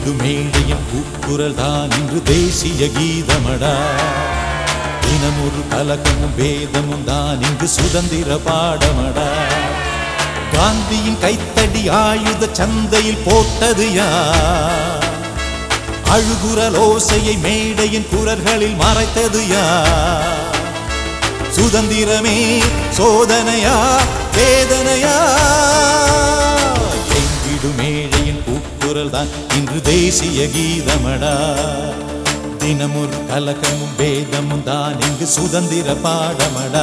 எங்கிடும் மேடையின் கூக்குரல் தான் இன்று தேசிய கீதமடா தினமொரு கலகமும் வேதமும் தான் இங்கு சுதந்திர பாடமடா காந்தியின் கைத்தடி ஆயுத சந்தையில் போட்டது யார் அழுகுரல் ஓசையை மேடையின் குரல்களில் மறைத்தது யார் சுதந்திரமே சோதனையா வேதனையா எங்கிடும் மேடையின் கூக்குரல் தான் இன்று தேசிய கீதமடா தினமொரு கலகமும் வேதமும் தான் இங்கு சுதந்திர பாடமடா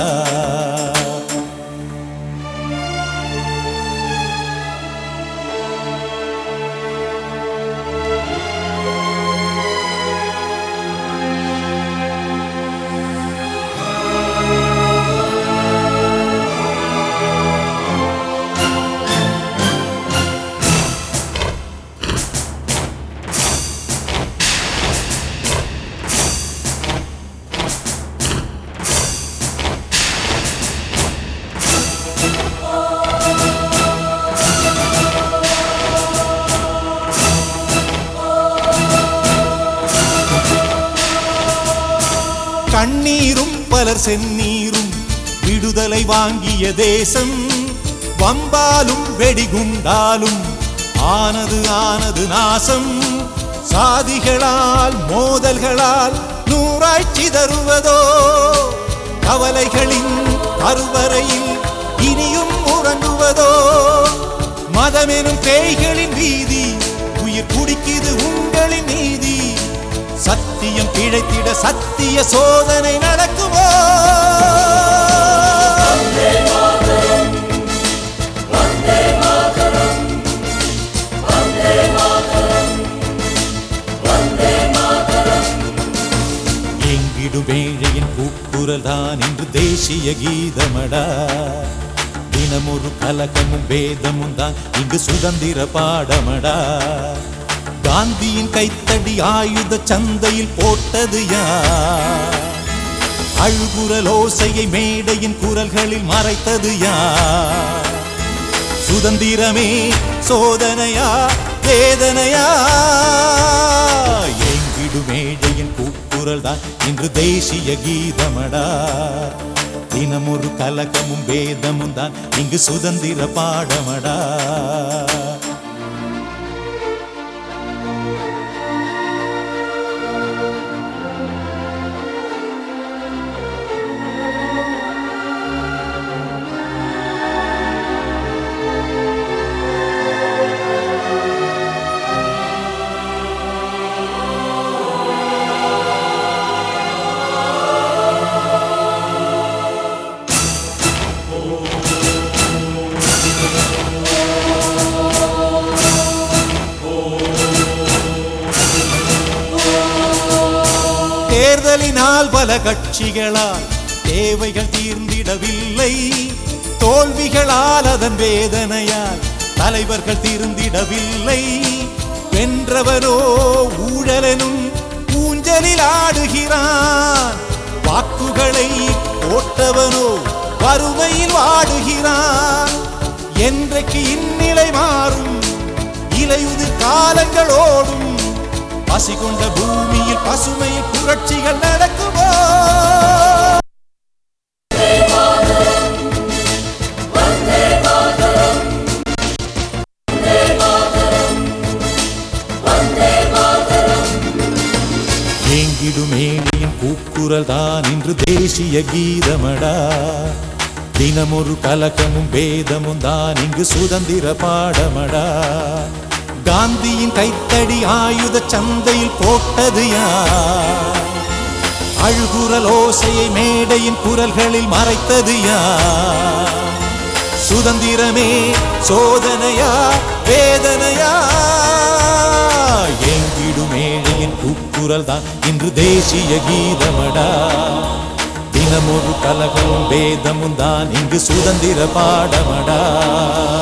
கண்ணீரும் பலர் செந்நீரும் விடுதலை வாங்கிய தேசம் வம்பாலும் வெடிகுண்டாலும் ஆனது ஆனது நாசம் சாதிகளால் மோதல்களால் நூறாய் சிதறுவதோ கவலைகளின் கருவறையில் இனியும் உறங்குவதோ மதமெனும் பேய்களின் வீதி உயிர் குடிக்குது உங்களின் நீதி சத்தியம் பிழைத்திட சத்திய சோதனை நடக்குமோ எங்கிடு வேழையின் கூக்குரல் தான் இன்று தேசிய கீதமடா தினமொரு கலகமும் வேதமும் தான் இங்கு சுதந்திர பாடமடா காந்தியின் கைத்தடி ஆயுத சந்தையில் போட்டது யார் அழுகுரல் ஓசையை மேடையின் குரல்களில் மறைத்தது யார் சுதந்திரமே சோதனையா வேதனையா எங்கிடு மேடையின் கூக்குரல் தான் இன்று தேசிய கீதமடா தினமொரு கலகமும் வேதமும் தான் இங்கு சுதந்திர பாடமடா தேர்தலினால் பல கட்சிகளால் தேவைகள் தீர்ந்திடவில்லை தோல்விகளால் அதன் வேதனையால் தலைவர்கள் தீர்ந்திடவில்லை வென்றவனோ ஊழலனும் ஊஞ்சலில் ஆடுகிறான் வாக்குகளை போட்டவனோ வறுமையில் வாடுகிறான் என்றைக்கு இந்நிலை மாறும் இலையுதிர் காலங்கள் ஓடும் பசி கொண்ட பூமியில் பசுமையில் புரட்சிகள் நடக்குமோ ஏங்கிடும் ஏனியின் கூக்குரல் தான் இன்று தேசிய கீதமடா தினமொரு கலக்கமும் வேதமும் தான் இங்கு சுதந்திர பாடமடா காந்தியின் கைத்தடி ஆயுத சந்தையில் போட்டது யார் அழுகுரல் ஓசையை மேடையின் குரல்களில் மறைத்தது யார் சுதந்திரமே சோதனையா வேதனையா எங்கிடும் ஏழையின் கூக்குரல் தான் இன்று தேசிய கீதமடா தினமொரு கலகமும் வேதமும் தான் இங்கு சுதந்திர பாடமடா